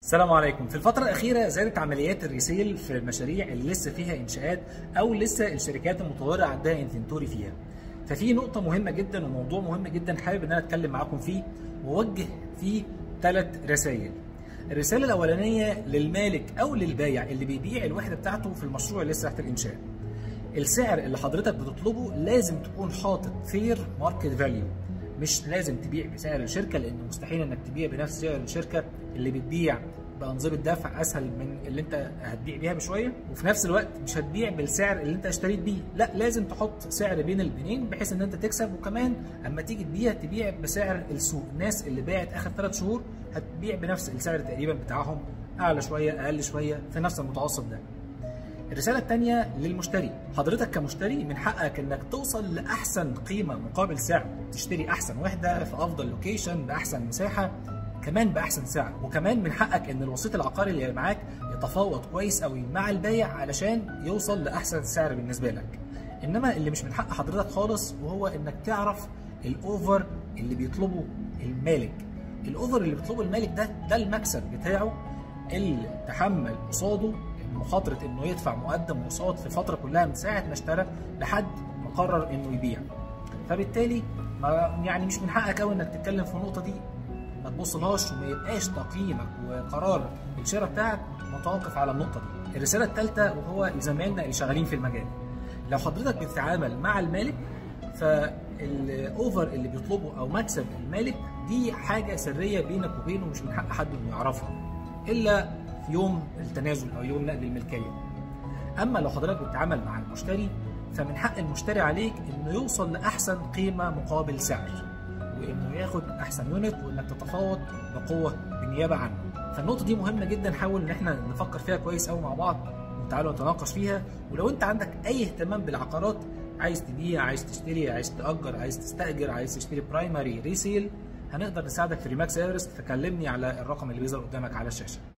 السلام عليكم في الفترة الأخيرة زادت عمليات الريسيل في المشاريع اللي لسه فيها إنشاءات أو لسه الشركات المطورة عندها انفنتوري فيها ففي نقطة مهمة جدا وموضوع مهم جدا حابب إن أنا أتكلم معاكم فيه وأوجه فيه ثلاث رسائل الرسالة الأولانية للمالك أو للبايع اللي بيبيع الوحدة بتاعته في المشروع اللي لسه تحت الإنشاء السعر اللي حضرتك بتطلبه لازم تكون حاطط فير ماركت فاليو مش لازم تبيع بسعر الشركه لان مستحيل انك تبيع بنفس سعر الشركه اللي بتبيع بانظمه دفع اسهل من اللي انت هتبيع بيها بشويه وفي نفس الوقت مش هتبيع بالسعر اللي انت اشتريت بيه لا لازم تحط سعر بين البنين بحيث ان انت تكسب وكمان اما تيجي تبيع تبيع بسعر السوق الناس اللي باعت اخر ثلاث شهور هتبيع بنفس السعر تقريبا بتاعهم اعلى شويه اقل شويه في نفس المتوسط ده الرسالة الثانية للمشتري، حضرتك كمشتري من حقك انك توصل لأحسن قيمة مقابل سعر، تشتري أحسن وحدة في أفضل لوكيشن بأحسن مساحة، كمان بأحسن سعر، وكمان من حقك إن الوسيط العقاري اللي معاك يتفاوض كويس قوي مع البايع علشان يوصل لأحسن سعر بالنسبة لك. إنما اللي مش من حق حضرتك خالص وهو إنك تعرف الأوفر اللي بيطلبه المالك. الأوفر اللي بيطلبه المالك ده ده المكسب بتاعه اللي تحمل قصاده مخاطره انه يدفع مقدم وقساط في فتره كلها من ساعه ما اشترى لحد ما قرر انه يبيع فبالتالي ما يعني مش من حقك قوي انك تتكلم في النقطه دي ما تبصلهاش وما يبقاش تقييمك وقرار الشراء بتاعك متوقف على النقطه دي الرساله الثالثه وهو لزمايلنا اللي شغالين في المجال لو حضرتك بتتعامل مع المالك فالاوفر اللي بيطلبه او مكسب المالك دي حاجه سريه بينك وبينه مش من حق حد انه يعرفها الا يوم التنازل او يوم نقل الملكيه. اما لو حضرتك بتتعامل مع المشتري فمن حق المشتري عليك انه يوصل لاحسن قيمه مقابل سعر وانه ياخد احسن يونت وانك تتفاوض بقوه بالنيابه عنه. فالنقطه دي مهمه جدا حاول ان احنا نفكر فيها كويس قوي مع بعض وتعالوا نتناقش فيها ولو انت عندك اي اهتمام بالعقارات عايز تبيع عايز تشتري عايز تأجر عايز تستأجر عايز تشتري برايمري ريسيل هنقدر نساعدك في ريماكس ايفرست فكلمني على الرقم اللي بيظهر قدامك على الشاشه